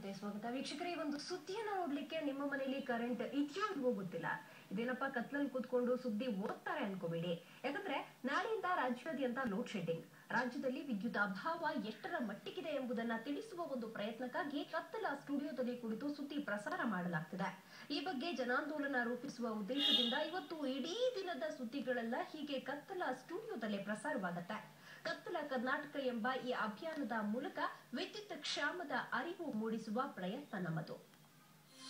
ವಾರ್ತೆ ಸ್ವಾಗತ ವೀಕ್ಷಕರೇ ಈ ಒಂದು ಸುದ್ದಿಯನ್ನ ನೋಡ್ಲಿಕ್ಕೆ ನಿಮ್ಮ ಮನೆಯಲ್ಲಿ ಕರೆಂಟ್ ಇದೆಯೋ ಇಲ್ವೋ ಗೊತ್ತಿಲ್ಲ ಇದೇನಪ್ಪ ಕತ್ಲಲ್ಲಿ ಕೂತ್ಕೊಂಡು ಸುದ್ದಿ ಓದ್ತಾರೆ ಅನ್ಕೋಬೇಡಿ ಯಾಕಂದ್ರೆ ನಾಳೆಯಿಂದ ರಾಜ್ಯಾದ್ಯಂತ ಲೋಡ್ ಶೆಡ್ಡಿಂಗ್ ರಾಜ್ಯದಲ್ಲಿ ವಿದ್ಯುತ್ ಅಭಾವ ಎಷ್ಟರ ಮಟ್ಟಿಗಿದೆ ಎಂಬುದನ್ನ ತಿಳಿಸುವ ಒಂದು ಪ್ರಯತ್ನಕ್ಕಾಗಿ ಕತ್ತಲ ಸ್ಟುಡಿಯೋದಲ್ಲಿ ಕುಳಿತು ಸುದ್ದಿ ಪ್ರಸಾರ ಮಾಡಲಾಗ್ತಿದೆ ಈ ಬಗ್ಗೆ ಜನಾಂದೋಲನ ರೂಪಿಸುವ ಉದ್ದೇಶದಿಂದ ಇವತ್ತು ಇಡೀ ದಿನದ ಸುದ್ದಿಗಳೆಲ್ಲ ಹೀಗೆ ಕತ್ತಲ ಸ್ಟುಡಿಯೋದಲ್ಲೇ ಪ್ರಸಾರವಾಗತ್ತೆ ಕತ್ತಲ ಕರ್ನಾಟಕ ಎಂಬ ಈ ಅಭಿಯಾನದ ಮೂಲಕ ವಿದ್ಯುತ್ ಕ್ಷಾಮದ ಅರಿವು ಮೂಡಿಸುವ ಪ್ರಯತ್ನ ನಮ್ಮದು